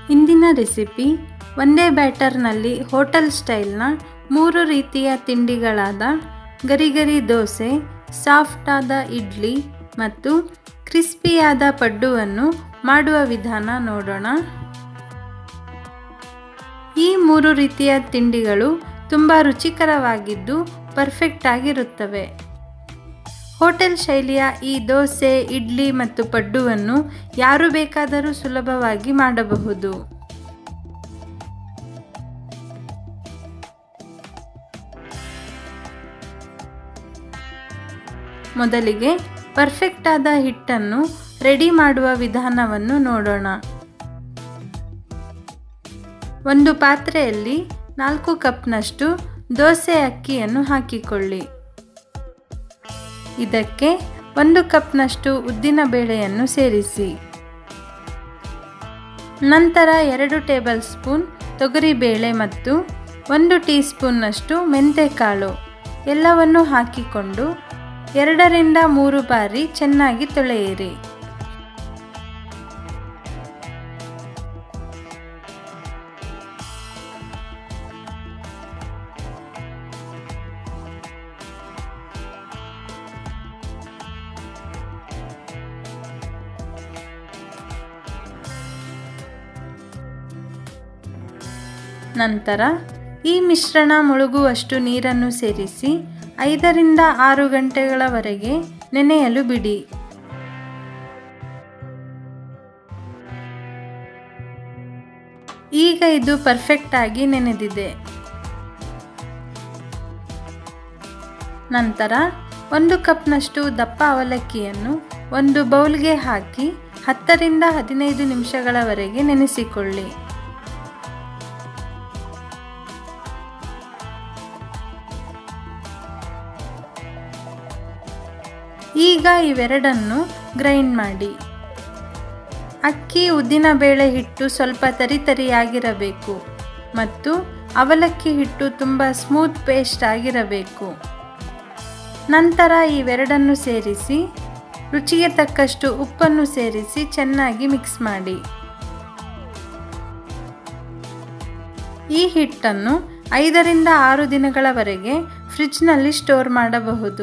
ಇಂದಿನ ರೆಸಿಪಿ ಒಂದೇ ಬ್ಯಾಟರ್ನಲ್ಲಿ ಹೋಟೆಲ್ ಸ್ಟೈಲ್ನ ಮೂರು ರೀತಿಯ ತಿಂಡಿಗಳಾದ ಗರಿಗರಿ ದೋಸೆ ಸಾಫ್ಟಾದ ಇಡ್ಲಿ ಮತ್ತು ಕ್ರಿಸ್ಪಿಯಾದ ಪಡ್ಡುವನ್ನು ಮಾಡುವ ವಿಧಾನ ನೋಡೋಣ ಈ ಮೂರು ರೀತಿಯ ತಿಂಡಿಗಳು ತುಂಬ ರುಚಿಕರವಾಗಿದ್ದು ಪರ್ಫೆಕ್ಟ್ ಆಗಿರುತ್ತವೆ ಹೋಟೆಲ್ ಶೈಲಿಯ ಈ ದೋಸೆ ಇಡ್ಲಿ ಮತ್ತು ಪಡ್ಡುವನ್ನು ಯಾರು ಬೇಕಾದರೂ ಸುಲಭವಾಗಿ ಮಾಡಬಹುದು ಮೊದಲಿಗೆ ಪರ್ಫೆಕ್ಟ್ ಆದ ಹಿಟ್ಟನ್ನು ರೆಡಿ ಮಾಡುವ ವಿಧಾನವನ್ನು ನೋಡೋಣ ಒಂದು ಪಾತ್ರೆಯಲ್ಲಿ ನಾಲ್ಕು ಕಪ್ನಷ್ಟು ದೋಸೆ ಅಕ್ಕಿಯನ್ನು ಹಾಕಿಕೊಳ್ಳಿ ಇದಕ್ಕೆ ಒಂದು ಕಪ್ನಷ್ಟು ಉದ್ದಿನ ಬೇಳೆಯನ್ನು ಸೇರಿಸಿ ನಂತರ ಎರಡು ಟೇಬಲ್ ಸ್ಪೂನ್ ತೊಗರಿಬೇಳೆ ಮತ್ತು ಒಂದು ಟೀ ಸ್ಪೂನ್ನಷ್ಟು ಮೆಂತೆಕಾಳು ಎಲ್ಲವನ್ನು ಹಾಕಿಕೊಂಡು ಎರಡರಿಂದ ಮೂರು ಬಾರಿ ಚೆನ್ನಾಗಿ ತೊಳೆಯಿರಿ ನಂತರ ಈ ಮಿಶ್ರಣ ಮುಳುಗುವಷ್ಟು ನೀರನ್ನು ಸೇರಿಸಿ ಐದರಿಂದ ಆರು ಗಂಟೆಗಳವರೆಗೆ ನೆನೆಯಲು ಬಿಡಿ ಈಗ ಇದು ಪರ್ಫೆಕ್ಟ್ ಆಗಿ ನೆನೆದಿದೆ ನಂತರ ಒಂದು ಕಪ್ನಷ್ಟು ದಪ್ಪ ಅವಲಕ್ಕಿಯನ್ನು ಒಂದು ಬೌಲ್ಗೆ ಹಾಕಿ ಹತ್ತರಿಂದ ಹದಿನೈದು ನಿಮಿಷಗಳವರೆಗೆ ನೆನೆಸಿಕೊಳ್ಳಿ ಈಗ ಇವೆರಡನ್ನು ಗ್ರೈಂಡ್ ಮಾಡಿ ಅಕ್ಕಿ ಉದ್ದಿನಬೇಳೆ ಹಿಟ್ಟು ಸ್ವಲ್ಪ ತರಿತರಿಯಾಗಿರಬೇಕು ಮತ್ತು ಅವಲಕ್ಕಿ ಹಿಟ್ಟು ತುಂಬ ಸ್ಮೂತ್ ಪೇಸ್ಟ್ ಆಗಿರಬೇಕು ನಂತರ ಇವೆರಡನ್ನು ಸೇರಿಸಿ ರುಚಿಗೆ ತಕ್ಕಷ್ಟು ಉಪ್ಪನ್ನು ಸೇರಿಸಿ ಚೆನ್ನಾಗಿ ಮಿಕ್ಸ್ ಮಾಡಿ ಈ ಹಿಟ್ಟನ್ನು ಐದರಿಂದ ಆರು ದಿನಗಳವರೆಗೆ ಫ್ರಿಡ್ಜ್ನಲ್ಲಿ ಸ್ಟೋರ್ ಮಾಡಬಹುದು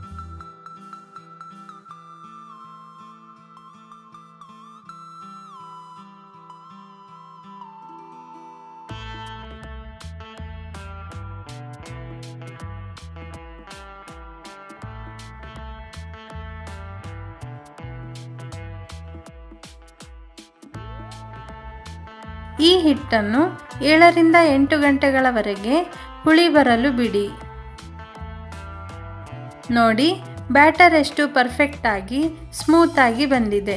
ಈ ಹಿಟ್ಟನ್ನು ಏಳರಿಂದ ಎಂಟು ಗಂಟೆಗಳವರೆಗೆ ಹುಳಿ ಬರಲು ಬಿಡಿ ನೋಡಿ ಬ್ಯಾಟರ್ ಎಷ್ಟು ಪರ್ಫೆಕ್ಟ್ ಆಗಿ ಸ್ಮೂತ್ ಆಗಿ ಬಂದಿದೆ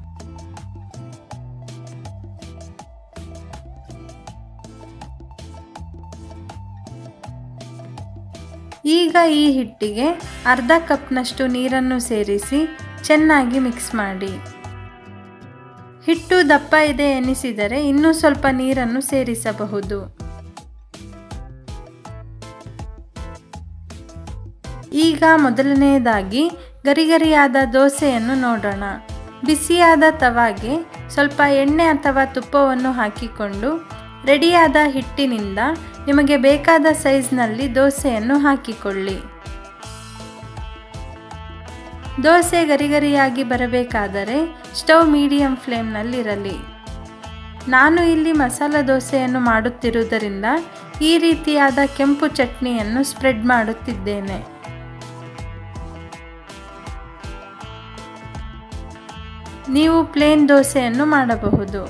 ಈಗ ಈ ಹಿಟ್ಟಿಗೆ ಅರ್ಧ ಕಪ್ನಷ್ಟು ನೀರನ್ನು ಸೇರಿಸಿ ಚೆನ್ನಾಗಿ ಮಿಕ್ಸ್ ಮಾಡಿ ಹಿಟ್ಟು ದಪ್ಪ ಇದೆ ಎನಿಸಿದರೆ ಇನ್ನೂ ಸ್ವಲ್ಪ ನೀರನ್ನು ಸೇರಿಸಬಹುದು ಈಗ ಮೊದಲನೆಯದಾಗಿ ಗರಿಗರಿಯಾದ ದೋಸೆಯನ್ನು ನೋಡೋಣ ಬಿಸಿಯಾದ ತವಾಗೆ ಸ್ವಲ್ಪ ಎಣ್ಣೆ ಅಥವಾ ತುಪ್ಪವನ್ನು ಹಾಕಿಕೊಂಡು ರೆಡಿಯಾದ ಹಿಟ್ಟಿನಿಂದ ನಿಮಗೆ ಬೇಕಾದ ಸೈಜ್ನಲ್ಲಿ ದೋಸೆಯನ್ನು ಹಾಕಿಕೊಳ್ಳಿ ದೋಸೆ ಗರಿಗರಿಯಾಗಿ ಬರಬೇಕಾದರೆ ಸ್ಟವ್ ಮೀಡಿಯಂ ಫ್ಲೇಮ್ನಲ್ಲಿರಲಿ ನಾನು ಇಲ್ಲಿ ಮಸಾಲ ದೋಸೆಯನ್ನು ಮಾಡುತ್ತಿರುವುದರಿಂದ ಈ ರೀತಿಯಾದ ಕೆಂಪು ಚಟ್ನಿಯನ್ನು ಸ್ಪ್ರೆಡ್ ಮಾಡುತ್ತಿದ್ದೇನೆ ನೀವು ಪ್ಲೇನ್ ದೋಸೆಯನ್ನು ಮಾಡಬಹುದು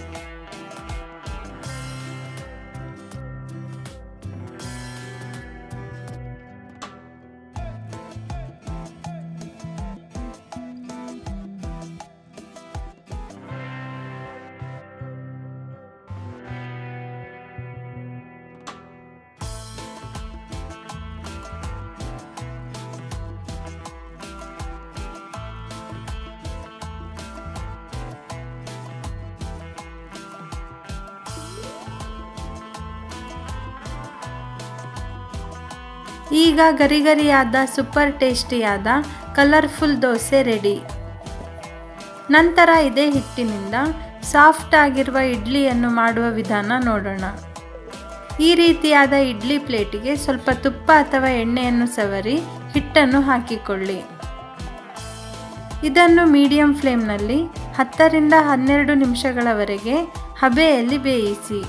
ಈಗ ಗರಿಗರಿಯಾದ ಸೂಪರ್ ಟೇಸ್ಟಿಯಾದ ಕಲರ್ಫುಲ್ ದೋಸೆ ರೆಡಿ ನಂತರ ಇದೇ ಹಿಟ್ಟಿನಿಂದ ಸಾಫ್ಟ್ ಆಗಿರುವ ಇಡ್ಲಿಯನ್ನು ಮಾಡುವ ವಿಧಾನ ನೋಡೋಣ ಈ ರೀತಿಯಾದ ಇಡ್ಲಿ ಪ್ಲೇಟಿಗೆ ಸ್ವಲ್ಪ ತುಪ್ಪ ಅಥವಾ ಎಣ್ಣೆಯನ್ನು ಸವರಿ ಹಿಟ್ಟನ್ನು ಹಾಕಿಕೊಳ್ಳಿ ಇದನ್ನು ಮೀಡಿಯಂ ಫ್ಲೇಮ್ನಲ್ಲಿ ಹತ್ತರಿಂದ ಹನ್ನೆರಡು ನಿಮಿಷಗಳವರೆಗೆ ಹಬೆಯಲ್ಲಿ ಬೇಯಿಸಿ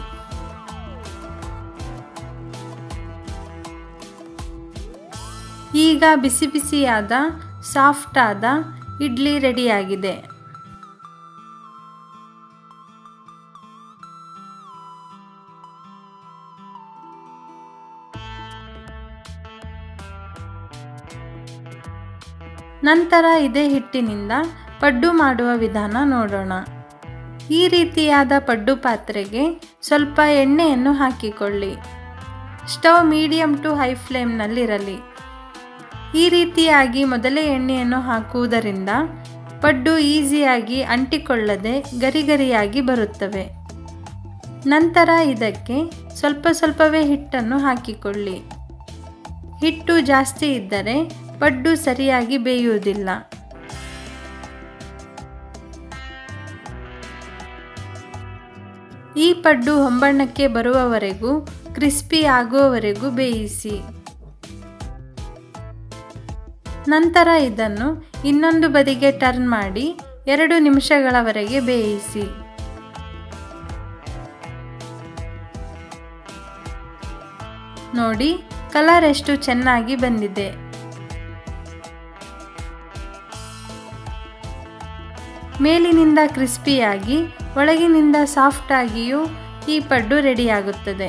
ಈಗ ಬಿಸಿ ಬಿಸಿಯಾದ ಸಾಫ್ಟ್ ಆದ ಇಡ್ಲಿ ರೆಡಿಯಾಗಿದೆ ನಂತರ ಇದೇ ಹಿಟ್ಟಿನಿಂದ ಪಡ್ಡು ಮಾಡುವ ವಿಧಾನ ನೋಡೋಣ ಈ ರೀತಿಯಾದ ಪಡ್ಡು ಪಾತ್ರೆಗೆ ಸ್ವಲ್ಪ ಎಣ್ಣೆಯನ್ನು ಹಾಕಿಕೊಳ್ಳಿ ಸ್ಟವ್ ಮೀಡಿಯಂ ಟು ಹೈ ಫ್ಲೇಮ್ನಲ್ಲಿರಲಿ ಈ ರೀತಿಯಾಗಿ ಮೊದಲೇ ಎಣ್ಣೆಯನ್ನು ಹಾಕುವುದರಿಂದ ಪಡ್ಡು ಈಸಿಯಾಗಿ ಅಂಟಿಕೊಳ್ಳದೆ ಗರಿಗರಿಯಾಗಿ ಬರುತ್ತವೆ ನಂತರ ಇದಕ್ಕೆ ಸ್ವಲ್ಪ ಸ್ವಲ್ಪವೇ ಹಿಟ್ಟನ್ನು ಹಾಕಿಕೊಳ್ಳಿ ಹಿಟ್ಟು ಜಾಸ್ತಿ ಇದ್ದರೆ ಪಡ್ಡು ಸರಿಯಾಗಿ ಬೇಯುವುದಿಲ್ಲ ಈ ಪಡ್ಡು ಹೊಂಬಣ್ಣಕ್ಕೆ ಬರುವವರೆಗೂ ಕ್ರಿಸ್ಪಿ ಆಗುವವರೆಗೂ ಬೇಯಿಸಿ ನಂತರ ಇದನ್ನು ಇನ್ನೊಂದು ಬದಿಗೆ ಟರ್ನ್ ಮಾಡಿ ಎರಡು ನಿಮಿಷಗಳವರೆಗೆ ಬೇಯಿಸಿ ನೋಡಿ ಕಲರ್ ಎಷ್ಟು ಚೆನ್ನಾಗಿ ಬಂದಿದೆ ಮೇಲಿನಿಂದ ಕ್ರಿಸ್ಪಿಯಾಗಿ ಒಳಗಿನಿಂದ ಸಾಫ್ಟ್ ಆಗಿಯೂ ಈ ಪಡ್ಡು ರೆಡಿಯಾಗುತ್ತದೆ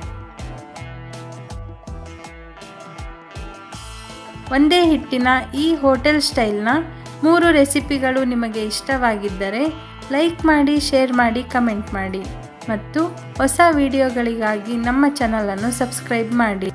ಒಂದೇ ಹಿಟ್ಟಿನ ಈ ಹೋಟೆಲ್ ಸ್ಟೈಲ್ನ ಮೂರು ರೆಸಿಪಿಗಳು ನಿಮಗೆ ಇಷ್ಟವಾಗಿದ್ದರೆ ಲೈಕ್ ಮಾಡಿ ಶೇರ್ ಮಾಡಿ ಕಮೆಂಟ್ ಮಾಡಿ ಮತ್ತು ಹೊಸ ವಿಡಿಯೋಗಳಿಗಾಗಿ ನಮ್ಮ ಚಾನಲನ್ನು ಸಬ್ಸ್ಕ್ರೈಬ್ ಮಾಡಿ